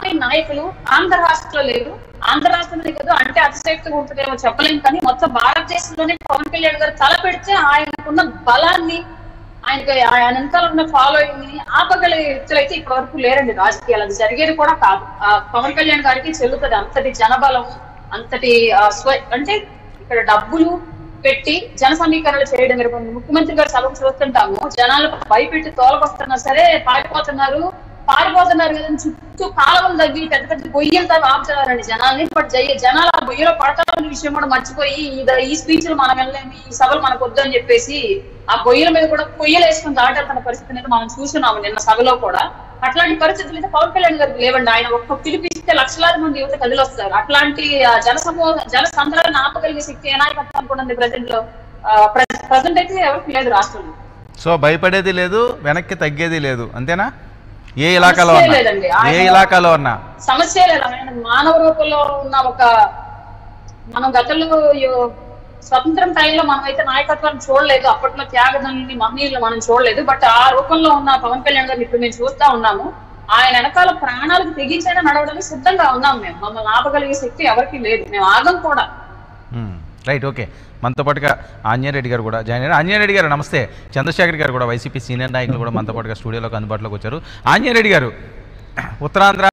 Party నాయకులు ఆంధ్ర రాష్ట్రంలో లేరు ఆంధ్ర రాష్ట్రంలో కదా అంటే అతిశక్తిగా ఉంటుందేమో చెప్పలేం కానీ మొత్తం భారతదేశంలోనే పవన్ కళ్యాణ్ గారు తల పెడితే ఆయనకున్న బలాన్ని ఆయనకి ఆయన వెనకాల ఉన్న ఫాలోయింగ్ ని ఆపగలిగే వ్యక్తులు అయితే ఇప్పటి వరకు లేరండి రాజకీయాలు అది జరిగేది కూడా కాదు ఆ పవన్ కళ్యాణ్ గారికి చెల్లుతుంది అంతటి జనబలం అంతటి ఆ, స్వ అంటే ఇక్కడ డబ్బులు పెట్టి జన సమీకరణలు చేయడం మీరు కొన్ని ముఖ్యమంత్రి గారు సభకు చూస్తుంటాము జనాలు భయపెట్టి తోలకొస్తున్నా సరే పారిపోతున్నారు పారిపోతున్నారు కదా అని చుట్టూ కాలువలు తగ్గి పెద్ద పెద్ద గొయ్యలు తగ్గి ఆపుతున్నారండి జనాల్ని బట్ జయ- జనాలు ఆ గొయ్యలో పడతారన్న విషయం కూడా మర్చిపోయి ఈ- ఈ స్పీచ్ మనం వెళ్ళలేము ఈ సభలు మనకు వద్దు అని చెప్పేసి ఆ గొయ్యల మీద కూడా పొయ్యలు వేసుకుని దాటాడుతున్న పరిస్థితి అనేది మనం చూస్తున్నాము నిన్న సభలో కూడా అట్లాంటి పరిస్థితులు అయితే పవన్ కళ్యాణ్ గారికి లేవండి ఆయన ఒక్క పిలిపిస్తే లక్షలాది మంది యువత కదిలొస్తారు అట్లాంటి ఆ, జన సమూహ జన సంద్రాన్ని ఆపగలిగే శక్తి ఏ నాయకత్వం కూడా ఉంది ప్రజెంట్ లో ప్రజెంట్ అయితే ఎవరికి లేదు రాష్ట్రంలో సో భయపడేది లేదు వెనక్కి తగ్గేది లేదు అంతేనా ఏ ఇలాకాలో సమస్యే ఉన్నా లేదండి. ఏ ఆయన- ఇలాకాలో ఉన్నా సమస్య లేదు ఆయన మానవ రూపంలో ఉన్న ఒక మనం గతంలో యో- స్వతంత్రం టైంలో మనం అయితే నాయకత్వాన్ని చూడలేదు అప్పట్లో త్యాగదాన్ని మహనీయులు మనం చూడలేదు బట్ ఆ రూపంలో ఉన్న పవన్ కళ్యాణ్ గారిని ఇప్పుడు మేము చూస్తా ఉన్నాము ఆయన వెనకాల ప్రాణాలకు తెగించైనా నడవడానికి సిద్ధంగా ఉన్నాం మేము మమ్మల్ని ఆపగలిగే శక్తి ఎవరికి లేదు మేము ఆగం కూడా మ్మ్. రైట్ ఓకే మనతో పాటుగా ఆంజనేయరెడ్డి గారు కూడా జాయిన్ అయ్యారు ఆంజనేయరెడ్డి గారు నమస్తే చంద్రశేఖర్ గారు కూడా వైసీపీ సీనియర్ నాయకులు కూడా మనతో పాటుగా స్టూడియోలోకి అందుబాటులోకి వచ్చారు ఆంజనేయరెడ్డి గారు ఉత్తరాంధ్ర